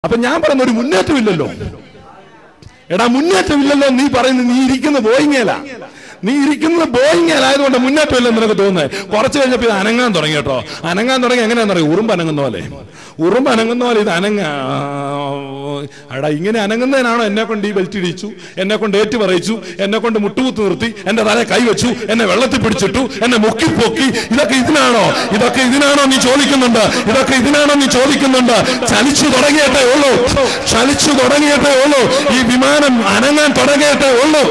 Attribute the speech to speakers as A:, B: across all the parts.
A: അപ്പൊ ഞാൻ പറയുന്ന ഒരു മുന്നേറ്റമില്ലല്ലോ എടാ മുന്നേറ്റമില്ലല്ലോ നീ പറയുന്നത് നീ ഇരിക്കുന്ന ബോയിങ്ങേല നീ ഇരിക്കുന്നത് ബോയിങ്ങേലായതുകൊണ്ട് മുന്നേറ്റമില്ലെന്ന് നിനക്ക് തോന്നുന്നത് കുറച്ച് കഴിഞ്ഞപ്പോ ഇത് അനങ്ങാൻ തുടങ്ങി കേട്ടോ അനങ്ങാൻ തുടങ്ങി എങ്ങനെയാന്ന് അറിയാം ഉറുമ്പ് അനങ്ങുന്ന പോലെ ഉറുമ്പ് അനങ്ങുന്ന പോലെ ഇത് അനങ്ങ എടാ ഇങ്ങനെ അനങ്ങുന്നതിനാണോ എന്നെ കൊണ്ട് ഈ ബെൽറ്റ് ഇടിച്ചു എന്നെ കൊണ്ട് ഏറ്റു പറയിച്ചു എന്നെ കൊണ്ട് മുട്ടുകുത്ത് നിർത്തി എന്റെ തല കൈവച്ചു എന്നെ വെള്ളത്തിൽ പിടിച്ചിട്ടു എന്നെ മുക്കിപ്പൊക്കി ഇതൊക്കെ ഇതിനാണോ ഇതൊക്കെ ഇതിനാണോ നീ ചോദിക്കുന്നുണ്ട് ഇതൊക്കെ ഇതിനാണോ നീ ചോദിക്കുന്നുണ്ട് ചലിച്ചു തുടങ്ങിയിട്ടേ ഉള്ളൂ ചലിച്ചു തുടങ്ങിയിട്ടേ ഉള്ളൂ ഈ വിമാനം അനങ്ങാൻ തുടങ്ങിയിട്ടേ ഉള്ളൂ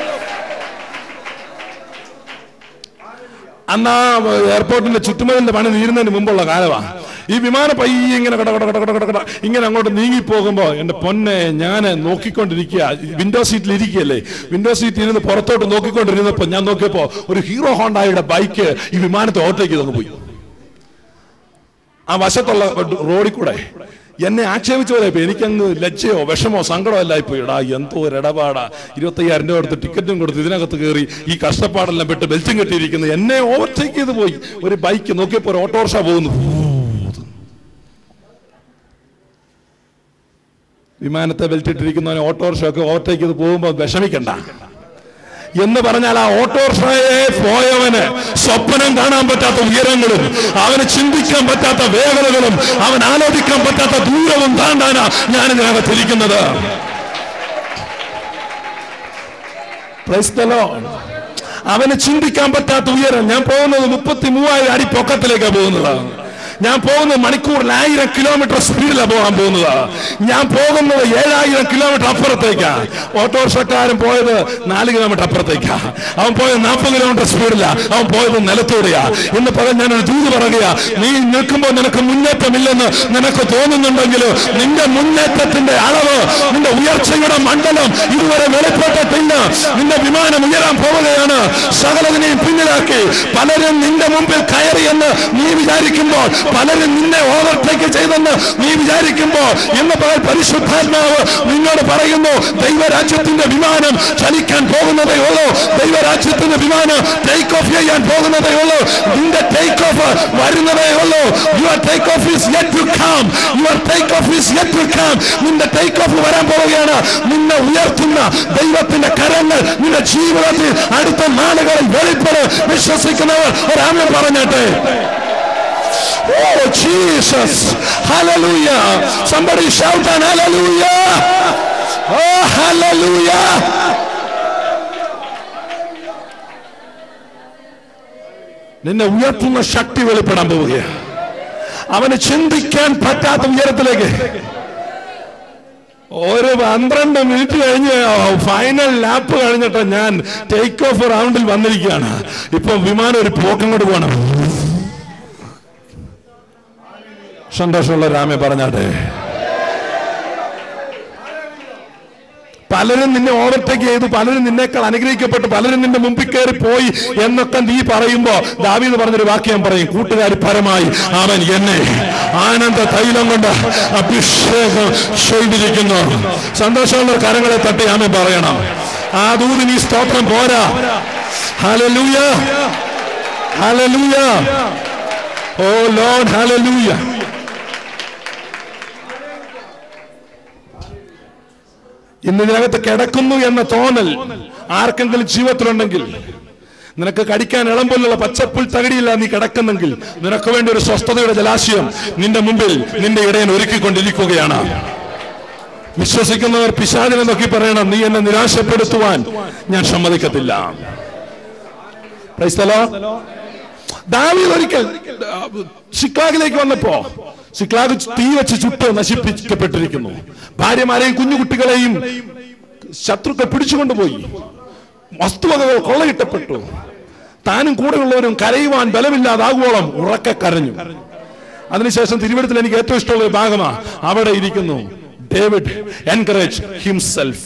A: അന്ന് ആ എയർപോർട്ടിന്റെ ചുറ്റുമതിലിന്റെ പണി തീരുന്നതിന് മുമ്പുള്ള കാലമാ ഈ വിമാനം പയ്യെ ഇങ്ങനെ കട കട കട കട കട കട ഇങ്ങനെ അങ്ങോട്ട് നീങ്ങി പോകുമ്പോ എന്റെ പൊന്നെ ഞാൻ നോക്കിക്കൊണ്ടിരിക്കുക വിൻഡോ സീറ്റിൽ ഇരിക്കുകയല്ലേ വിൻഡോ സീറ്റിൽ ഇരുന്ന് പുറത്തോട്ട് നോക്കിക്കൊണ്ടിരുന്നപ്പോ ഞാൻ നോക്കിയപ്പോ ഒരു ഹീറോ ഹോണ്ടായുടെ ബൈക്ക് ഈ വിമാനത്തെ ഓവർടേക്ക് ചെയ്തങ്ങ് പോയി ആ വശത്തുള്ള റോഡിൽ കൂടെ എന്നെ ആക്ഷേപിച്ച പോലെ ഇപ്പൊ എനിക്കങ്ങ് ലജ്ജയോ വിഷമോ സങ്കടമോ അല്ലായി പോയി എടാ എന്തോ ഒരു ഇടപാടാ ഇരുപത്തയ്യായിരം രൂപ കൊടുത്ത് ടിക്കറ്റും കൊടുത്ത് ഇതിനകത്ത് കയറി ഈ കഷ്ടപ്പാടെല്ലാം പെട്ട് ബെൽറ്റും കെട്ടിയിരിക്കുന്നത് എന്നെ ഓവർടേക്ക് ചെയ്ത് പോയി ഒരു ബൈക്ക് നോക്കിയപ്പോ ഒരു ഓട്ടോറിക്ഷ പോകുന്നു വിമാനത്തെ ബെൽറ്റ് ഇട്ടിരിക്കുന്നവനെ ഓട്ടോറിക്ഷ ഒക്കെ ഓവർടേക്ക് ചെയ്ത് പോകുമ്പോൾ വിഷമിക്കണ്ട എന്ന് പറഞ്ഞാൽ ആ ഓട്ടോറിക്ഷയെ പോയവന് സ്വപ്നം കാണാൻ പറ്റാത്ത ഉയരങ്ങളും അവന് ചിന്തിക്കാൻ പറ്റാത്ത വേഗതകളും അവൻ ആലോചിക്കാൻ പറ്റാത്ത ദൂരവും താണ്ടാനാ ഞാൻ ഇതിനകത്തിരിക്കുന്നത് Praise the Lord. അവന് ചിന്തിക്കാൻ പറ്റാത്ത ഉയരം ഞാൻ പോകുന്നത് മുപ്പത്തി മൂവായിരം അടി പൊക്കത്തിലേക്കാണ് പോകുന്നത് ഞാൻ പോകുന്നത് മണിക്കൂറിൽ ആയിരം കിലോമീറ്റർ സ്പീഡിലാണ് പോകാൻ പോകുന്നത് ഞാൻ പോകുന്നത് ഏഴായിരം കിലോമീറ്റർ അപ്പുറത്തേക്കാ ഓട്ടോറിക്ഷക്കാരൻ പോയത് നാല് കിലോമീറ്റർ അപ്പുറത്തേക്കാ അവൻ പോയത് നാൽപ്പത് കിലോമീറ്റർ സ്പീഡിലാ അവൻ പോയത് നിലത്തൂടെയാ ഇന്ന് പകൽ ഞാനൊരു ദൂത് പറയുക നീ നിൽക്കുമ്പോൾ നിനക്ക് മുന്നേറ്റമില്ലെന്ന് നിനക്ക് തോന്നുന്നുണ്ടെങ്കിൽ നിന്റെ മുന്നേറ്റത്തിന്റെ അളവ് നിന്റെ ഉയർച്ചയുടെ മണ്ഡലം ഇതുവരെ വെളിപ്പെട്ടിട്ടില്ല നിന്റെ വിമാനം ഉയരാൻ പോവുകയാണ് സകലതിനെയും പിന്നിലാക്കി പലരും നിന്റെ മുമ്പിൽ കയറി എന്ന് നീ വിചാരിക്കുമ്പോൾ പലരും നിന്നെ ഓവർടേക്ക് ചെയ്തെന്ന് നീ വിചാരിക്കുമ്പോൾ ഇന്ന് പകൽ പരിശുദ്ധാത്മാവ് നിന്നോട് പറയുന്നു ദൈവരാജ്യത്തിന്റെ വിമാനം ചലിക്കാൻ പോകുന്നതേ ഉള്ളൂ ദൈവരാജ്യത്തിന്റെ വിമാനം ടേക്ക് ഓഫ് ചെയ്യാൻ പോകുന്നതേ ഉള്ളൂ നിന്റെ ടേക്ക് ഓഫ് വരുന്നതേ ഉള്ളൂ your take off is yet to come your take off is yet to come നിന്റെ ടേക്ക് ഓഫ് വരാൻ പോവുകയാണ് നിന്നെ ഉയർത്തുന്ന ദൈവത്തിന്റെ കരങ്ങൾ നിന്റെ ജീവിതത്തിൽ അടുത്ത നാളുകളിൽ വെളിപ്പെട് വിശ്വസിക്കുന്നവർ ഒരാമ പറഞ്ഞാട്ടെ Oh, Jesus. Hallelujah. Somebody shout an hallelujah. Oh, hallelujah. നിന്നെ ഉയർത്തുന്ന ശക്തി വെളിപ്പെടാൻ പോവുകയാണ് അവന് ചിന്തിക്കാൻ പറ്റാത്ത ഉയരത്തിലേക്ക് ഒരു പന്ത്രണ്ട് മിനിറ്റ് കഴിഞ്ഞ് ഫൈനൽ ലാപ്പ് കഴിഞ്ഞിട്ട് ഞാൻ ടേക്ക് ഓഫ് റൗണ്ടിൽ വന്നിരിക്കുകയാണ് ഇപ്പൊ വിമാനം ഒരു പോക്കങ്ങോട്ട് പോകണം സന്തോഷമുള്ള രാമെ പറഞ്ഞാട്ടെ പലരും നിന്നെ ഓവർടേക്ക് ചെയ്തു പലരും നിന്നേക്കാൾ അനുഗ്രഹിക്കപ്പെട്ടു പലരും നിന്റെ മുമ്പിൽ കയറി പോയി എന്നൊക്കെ നീ പറയുമ്പോ ദാവീദ് പറഞ്ഞൊരു വാക്യം പറയും കൂട്ടുകാർ പരമായി അവൻ എന്നെ ആനന്ദ തൈലം കൊണ്ട് അഭിഷേകം ചെയ്തിരിക്കുന്നു സന്തോഷമുള്ള കരങ്ങളെ തട്ടി ആമൻ പറയണം ആ ദൂതിന് ഈ സ്തോത്രം പോരാ ഹലലൂയ ഹലലൂയ ഓ ലോഡ് ഹലലൂയ ഇന്ന് ഇതിനകത്ത് കിടക്കുന്നു എന്ന തോന്നൽ ആർക്കെങ്കിലും ജീവിതത്തിലുണ്ടെങ്കിൽ നിനക്ക് കടിക്കാൻ ഇളമ്പൊല്ലുള്ള പച്ചപ്പുൽ തകടിയില്ല നീ കിടക്കുന്നെങ്കിൽ നിനക്ക് വേണ്ടി ഒരു സ്വസ്ഥതയുടെ ജലാശയം നിന്റെ മുമ്പിൽ നിന്റെ ഇടയൻ ഒരുക്കിക്കൊണ്ടിരിക്കുകയാണ് വിശ്വസിക്കുന്നവർ പിശാചിനെ നോക്കി പറയണം നീ എന്നെ നിരാശപ്പെടുത്തുവാൻ ഞാൻ സമ്മതിക്കത്തില്ല Praise the Lord. ദാവീദ് ഒരിക്കൽ ചിക്കാഗിലേക്ക് വന്നപ്പോ ചിക്കാഗ് തീ വെച്ച് ചുട്ട് നശിപ്പിക്കപ്പെട്ടിരിക്കുന്നു ഭാര്യമാരെയും കുഞ്ഞുകുട്ടികളെയും ശത്രുക്കൾ പിടിച്ചുകൊണ്ടുപോയി വസ്തുവകകൾ കൊള്ളയിട്ടപ്പെട്ടു താനും കൂടെയുള്ളവരും കരയുവാൻ ബലമില്ലാതാകുവോളം ഉറക്കെ കരഞ്ഞു അതിനുശേഷം തിരുവനന്തപുരത്തിൽ എനിക്ക് ഏറ്റവും ഇഷ്ടമുള്ള ഒരു ഭാഗമാ അവിടെ ഇരിക്കുന്നു ഡേവിഡ് എൻകറേജ് ഹിംസെൽഫ്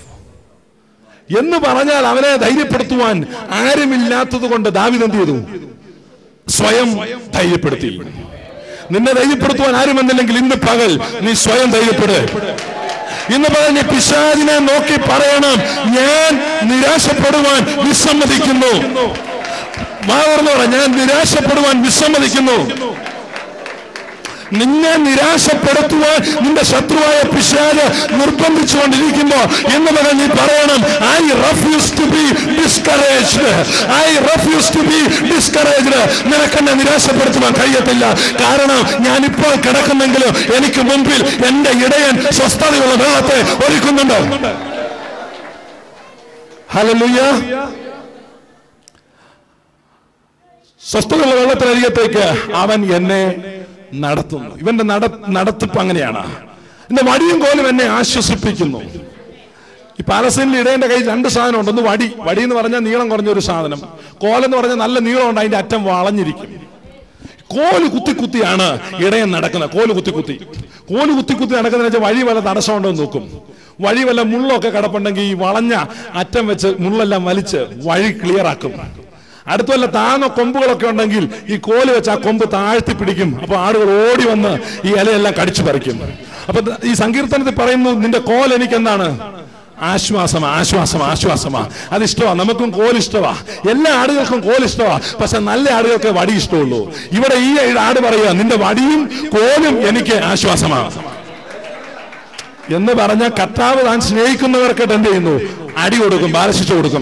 A: എന്ന് പറഞ്ഞാൽ അവനെ ധൈര്യപ്പെടുത്തുവാൻ ആരുമില്ലാത്തത് കൊണ്ട് ദാവിദ് എന്ത് ചെയ്തു സ്വയം ധൈര്യപ്പെടുത്തി നിന്നെ ധൈര്യപ്പെടുത്തുവാൻ ആരും വന്നില്ലെങ്കിൽ ഇന്ന് പകൽ നീ സ്വയം ധൈര്യപ്പെട് ഇന്ന് പകൽ നീ പിശാദിനെ നോക്കി പറയണം ഞാൻ നിരാശപ്പെടുവാൻ വിസമ്മതിക്കുന്നു വാ തുറന്നു പറ ഞാൻ നിരാശപ്പെടുവാൻ വിസമ്മതിക്കുന്നു നിന്നെ നിരാശപ്പെടുത്തുവാൻ നിന്റെ ശത്രുവായ പിശാല് നിർബന്ധിച്ചുകൊണ്ടിരിക്കുമ്പോ എന്ന് പറഞ്ഞ നീ പറയണം I refuse to be discouraged I refuse to be discouraged നിനക്കെന്നെ നിരാശപ്പെടുത്തുവാൻ കഴിയത്തില്ല കാരണം ഞാൻ ഇപ്പോൾ കിടക്കുന്നെങ്കിലും എനിക്ക് മുമ്പിൽ എന്റെ ഇടയൻ സ്വസ്ഥതയുള്ള വെള്ളത്തെ ഒരുക്കുന്നുണ്ട് ഹല്ലേലൂയ സ്വസ്ഥതയുള്ള വെള്ളത്തിനരികത്തേക്ക് അവൻ എന്നെ നടത്തുന്നു ഇവന്റെ നട നടത്തിപ്പ് അങ്ങനെയാണ് എന്റെ വടിയും കോലും എന്നെ ആശ്വസിപ്പിക്കുന്നു ഈ പാലസ്തീനിൽ ഇടേന്റെ കയ്യിൽ രണ്ട് സാധനം ഉണ്ട് ഒന്ന് വടി വടി എന്ന് പറഞ്ഞാൽ നീളം കുറഞ്ഞ ഒരു സാധനം കോലെന്ന് പറഞ്ഞാൽ നല്ല നീളമുണ്ട് അതിന്റെ അറ്റം വളഞ്ഞിരിക്കും കോല് കുത്തി കുത്തിയാണ് ഇടയൻ നടക്കുന്നത് കോല് കുത്തി കുത്തി കോല് കുത്തി കുത്തി നടക്കുന്നതെന്ന് വെച്ചാൽ വഴി വല്ല തടസ്സമുണ്ടോ എന്ന് നോക്കും വഴി വല്ല മുള്ളൊക്കെ കിടപ്പുണ്ടെങ്കിൽ ഈ വളഞ്ഞ അറ്റം വെച്ച് മുള്ളെല്ലാം വലിച്ച് വഴി ക്ലിയർ ആക്കും അടുത്ത വല്ല താന്ന കൊമ്പുകളൊക്കെ ഉണ്ടെങ്കിൽ ഈ കോല് വെച്ച് ആ കൊമ്പ് താഴ്ത്തി പിടിക്കും അപ്പൊ ആളുകൾ ഓടി വന്ന് ഈ ഇലയെല്ലാം കടിച്ചു പറിക്കും അപ്പൊ ദ- ഈ സങ്കീർത്തനത്തിൽ പറയുന്നു നിന്റെ കോൽ എനിക്ക് എന്താണ് ആശ്വാസമാ ആശ്വാസമാ ആശ്വാസമാ അത് ഇഷ്ടമാ നമുക്കും കോൽ ഇഷ്ടമാ എല്ലാ ആടുകൾക്കും കോൽ ഇഷ്ടമാ പക്ഷെ നല്ല ആടുകൾക്ക് വടി ഇഷ്ടമുള്ളൂ ഇവിടെ ഈ ആട് പറയുക നിന്റെ വടിയും കോലും എനിക്ക് ആശ്വാസമാ എന്ന് പറഞ്ഞ കർത്താവ് താൻ സ്നേഹിക്കുന്നവർക്ക് എന്ത് ചെയ്യുന്നു അടി കൊടുക്കും ബാലശിക്ഷ കൊടുക്കും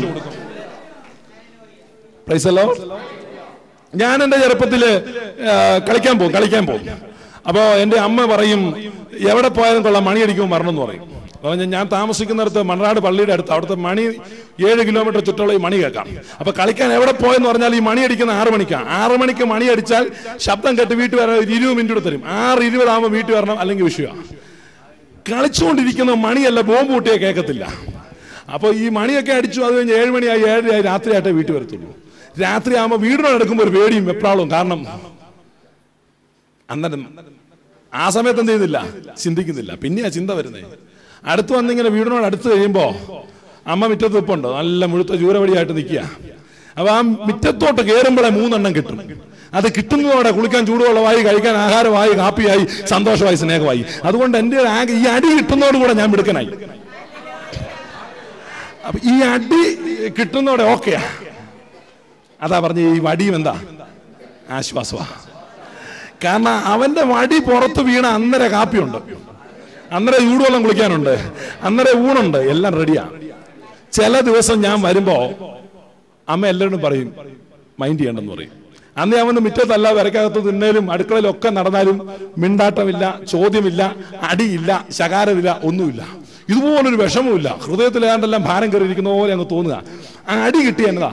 A: പ്രൈസല്ലോ ഞാൻ എൻ്റെ ചെറുപ്പത്തില് ആ, കളിക്കാൻ പോകും കളിക്കാൻ പോകും അപ്പോ എൻ്റെ അമ്മ പറയും എവിടെ പോയാലും കൊള്ളാം മണി അടിക്കുമ്പോൾ മരണമെന്ന് പറയും അപ്പൊ ഞാൻ- ഞാൻ താമസിക്കുന്നിടത്ത് മണ്ണാട് പള്ളിയുടെ അടുത്ത് അവിടുത്തെ മണി ഏഴ് കിലോമീറ്റർ ചുറ്റുള്ള ഈ മണി കേൾക്കാം അപ്പൊ കളിക്കാൻ എവിടെ പോയെന്ന് പറഞ്ഞാൽ ഈ മണി അടിക്കുന്ന ആറ് മണിക്കാണ് ആറ് മണിക്ക് മണി അടിച്ചാൽ ശബ്ദം കേട്ട് വീട്ടിൽ വരാൻ ഒരു ഇരുപത് മിനിറ്റ് കൂടെ തരും ആറ് ഇരുപതാകുമ്പോൾ വീട്ടിൽ വരണം അല്ലെങ്കിൽ വിഷയമാണ് കളിച്ചുകൊണ്ടിരിക്കുന്ന മണിയല്ല ബോംബ് കൂട്ടിയേ കേൾക്കത്തില്ല അപ്പോൾ ഈ മണിയൊക്കെ അടിച്ചു അത് കഴിഞ്ഞ് ഏഴ് മണിയായി ഏഴരയായി രാത്രിയായിട്ടേ വീട്ടിൽ വരത്തുള്ളൂ രാത്രി ആകുമ്പോൾ വീടിനോട് എടുക്കുമ്പോൾ ഒരു പേടിയും വെപ്രാളവും കാരണം അന്നേരം ആ സമയത്ത് എന്ത് ചെയ്യുന്നില്ല ചിന്തിക്കുന്നില്ല പിന്നെയാ ചിന്ത വരുന്നത് അടുത്ത് വന്നിങ്ങനെ വീടിനോട് അടുത്ത് കഴിയുമ്പോൾ അമ്മ മുറ്റത്ത് നിൽപ്പുണ്ട് നല്ല മുഴുത്ത ചൂരവടിയായിട്ട് നിൽക്കുക അപ്പൊ ആ മുറ്റത്തോട്ട് കയറുമ്പോഴേ മൂന്നെണ്ണം കിട്ടും അത് കിട്ടുന്നതോടെ കുളിക്കാൻ ചൂടുവെള്ളമായി കഴിക്കാൻ ആഹാരമായി കാപ്പിയായി സന്തോഷമായി സ്നേഹമായി അതുകൊണ്ട് എൻ്റെ ആകെ ഈ അടി കിട്ടുന്നതോടുകൂടെ ഞാൻ മിടുക്കനായി അപ്പൊ ഈ അടി കിട്ടുന്നതോടെ ഓക്കെയാ അതാ പറഞ്ഞ ഈ വടിയും എന്താ ആശ്വാസമാ കാരണം അവന്റെ വടി പുറത്ത് വീണ അന്നര കാപ്പിയുണ്ട് അന്നര ചൂടുവെള്ളം കുളിക്കാനുണ്ട് അന്നര ഊണുണ്ട് എല്ലാം റെഡിയാ ചില ദിവസം ഞാൻ വരുമ്പോ അമ്മ എല്ലാവരും പറയും മൈൻഡ് ചെയ്യണ്ടെന്ന് പറയും അന്ന് അവന് മുറ്റത്തല്ല വരക്കകത്ത് തിന്നേലും അടുക്കളയിലൊക്കെ നടന്നാലും മിണ്ടാട്ടമില്ല ചോദ്യമില്ല അടിയില്ല ശകാരമില്ല ഒന്നുമില്ല ഇതുപോലൊരു വിഷമവുമില്ല ഹൃദയത്തിൽ ഏതാണ്ടെല്ലാം ഭാരം കയറിയിരിക്കുന്ന പോലെ അങ്ങ് തോന്നുക ആ അടി കിട്ടിയ എന്നതാ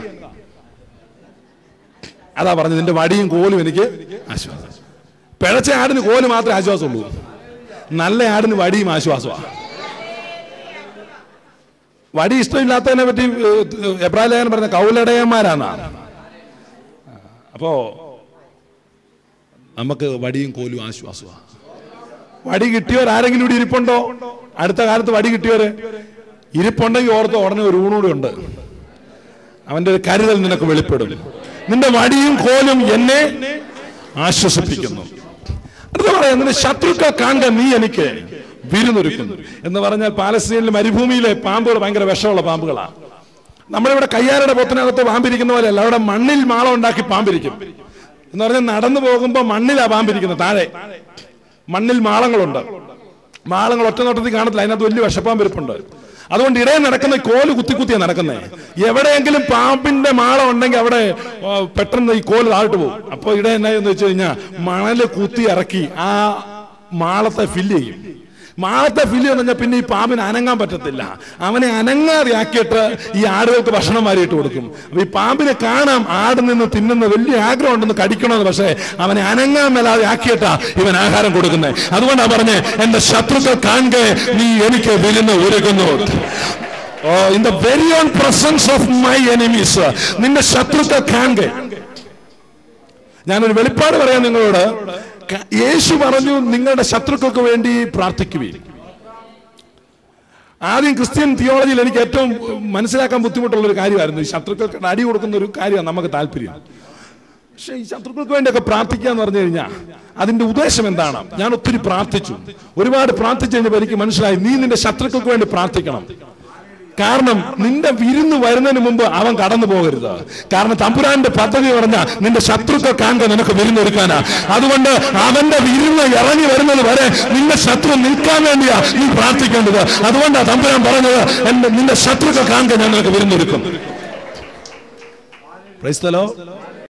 A: അതാ പറഞ്ഞത് നിന്റെ വടിയും കോലും എനിക്ക് ആശ്വാസം പിഴച്ച ആടിന് കോല് മാത്രമേ ആശ്വാസമുള്ളൂ നല്ല ആടിന് വടിയും ആശ്വാസമാണ് വടി ഇഷ്ടമില്ലാത്തതിനെ പറ്റി എബ്രാഹിം ലേഖനം പറഞ്ഞ കൗലടയന്മാരാണ് അപ്പോ നമുക്ക് വടിയും കോലും ആശ്വാസമാണ് വടി കിട്ടിയവർ ആരെങ്കിലും ഇവിടെ ഇരിപ്പുണ്ടോ അടുത്ത കാലത്ത് വടി കിട്ടിയവര് ഇരിപ്പുണ്ടെങ്കിൽ ഓർത്ത് ഉടനെ ഒരു ഊണൂടെ ഉണ്ട് അവന്റെ ഒരു കരുതൽ നിനക്ക് വെളിപ്പെടും നിന്റെ വടിയും കോലും എന്നെ ആശ്വസിപ്പിക്കുന്നു അടുത്ത പറയാം നിന്റെ ശത്രുക്കൾ കാണുക നീ എനിക്ക് വിരുന്നൊരുക്കുന്നു എന്ന് പറഞ്ഞാൽ പാലസ്തീനിലെ മരുഭൂമിയിലെ പാമ്പുകൾ ഭയങ്കര വിഷമുള്ള പാമ്പുകളാണ് നമ്മളിവിടെ കയ്യാരുടെ പൊത്തിനകത്ത് പാമ്പിരിക്കുന്ന പോലെയല്ല അവിടെ മണ്ണിൽ മാളം ഉണ്ടാക്കി പാമ്പിരിക്കും എന്ന് പറഞ്ഞാൽ നടന്നു പോകുമ്പോൾ മണ്ണിലാ പാമ്പിരിക്കുന്നത് താഴെ മണ്ണിൽ മാളങ്ങളുണ്ട് മാളങ്ങൾ ഒറ്റ നോട്ടത്തിൽ കാണത്തില്ല അതിനകത്ത് വലിയ വിഷപ്പാമ്പ് ഇരിപ്പുണ്ട് അതുകൊണ്ട് ഇടയിൽ നടക്കുന്ന ഈ കോല് കുത്തി കുത്തിയാ നടക്കുന്നത് എവിടെയെങ്കിലും പാമ്പിന്റെ മാളം ഉണ്ടെങ്കിൽ അവിടെ ആ, പെട്ടെന്ന് ഈ കോല് താഴ്ത്തു പോകും അപ്പൊ ഇട എന്നാന്ന് വെച്ച് കഴിഞ്ഞാൽ മണല് കുത്തി ഇറക്കി ആ മാളത്തെ ഫില്ല് ചെയ്യും മാളത്തെ ഫില്ല് ചെയ്ത് കഴിഞ്ഞാൽ പിന്നെ ഈ പാമ്പിന് അനങ്ങാൻ പറ്റത്തില്ല അവനെ അനങ്ങാതെ ആക്കിയിട്ട് ഈ ആടുകൾക്ക് ഭക്ഷണം വാരിയിട്ട് കൊടുക്കും അപ്പൊ ഈ പാമ്പിനെ കാണാം ആട് നിന്ന് തിന്നുന്ന വലിയ ആഗ്രഹം ഉണ്ടെന്ന് കടിക്കണമെന്ന് പക്ഷേ അവനെ അനങ്ങാൻ മേലാതെ ആക്കിയിട്ടാ ഇവൻ ആഹാരം കൊടുക്കുന്നത് അതുകൊണ്ടാ പറഞ്ഞേ എന്റെ ശത്രുക്കൾ കാണുക നീ എനിക്ക് വിരുന്ന് ഒരുക്കുന്നു oh in the very own presence of my enemies നിന്റെ ശത്രുക്കൾ കാണുക ഞാനൊരു വെളിപ്പാട് പറയാം നിങ്ങളോട് ക- യേശു പറഞ്ഞു നിങ്ങളുടെ ശത്രുക്കൾക്ക് വേണ്ടി പ്രാർത്ഥിക്കുവീൻ ആദ്യം ക്രിസ്ത്യൻ തിയോളജിയിൽ എനിക്ക് ഏറ്റവും മനസ്സിലാക്കാൻ ബുദ്ധിമുട്ടുള്ള ഒരു കാര്യമായിരുന്നു ഈ ശത്രുക്കൾക്ക് അടി കൊടുക്കുന്ന ഒരു കാര്യമാണ് നമുക്ക് താല്പര്യം പക്ഷെ ഈ ശത്രുക്കൾക്ക് വേണ്ടിയൊക്കെ പ്രാർത്ഥിക്കുക എന്ന് പറഞ്ഞു കഴിഞ്ഞാൽ അതിന്റെ ഉദ്ദേശം എന്താണ് ഞാൻ ഒത്തിരി പ്രാർത്ഥിച്ചു ഒരുപാട് പ്രാർത്ഥിച്ചു കഴിഞ്ഞപ്പോൾ എനിക്ക് മനസ്സിലായി നീ നിന്റെ ശത്രുക്കൾക്ക് വേണ്ടി പ്രാർത്ഥിക്കണം കാരണം നിന്റെ വിരുന്ന് വരുന്നതിന് മുമ്പ് അവൻ കടന്നു പോകരുത് കാരണം തമ്പുരാന്റെ പദ്ധതി പറഞ്ഞ നിന്റെ ശത്രുക്കൾ കാണുക നിനക്ക് വിരുന്നൊരുക്കാനാ അതുകൊണ്ട് അവന്റെ വിരുന്ന് ഇറങ്ങി വരുന്നത് വരെ നിന്റെ ശത്രു നിൽക്കാൻ വേണ്ടിയാ നീ പ്രാർത്ഥിക്കേണ്ടത് അതുകൊണ്ടാ തമ്പുരാൻ പറഞ്ഞത് എന്റെ നിന്റെ ശത്രുക്കൾ കാണുക ഞാൻ നിനക്ക് വിരുന്നൊരുക്കും Praise the Lord.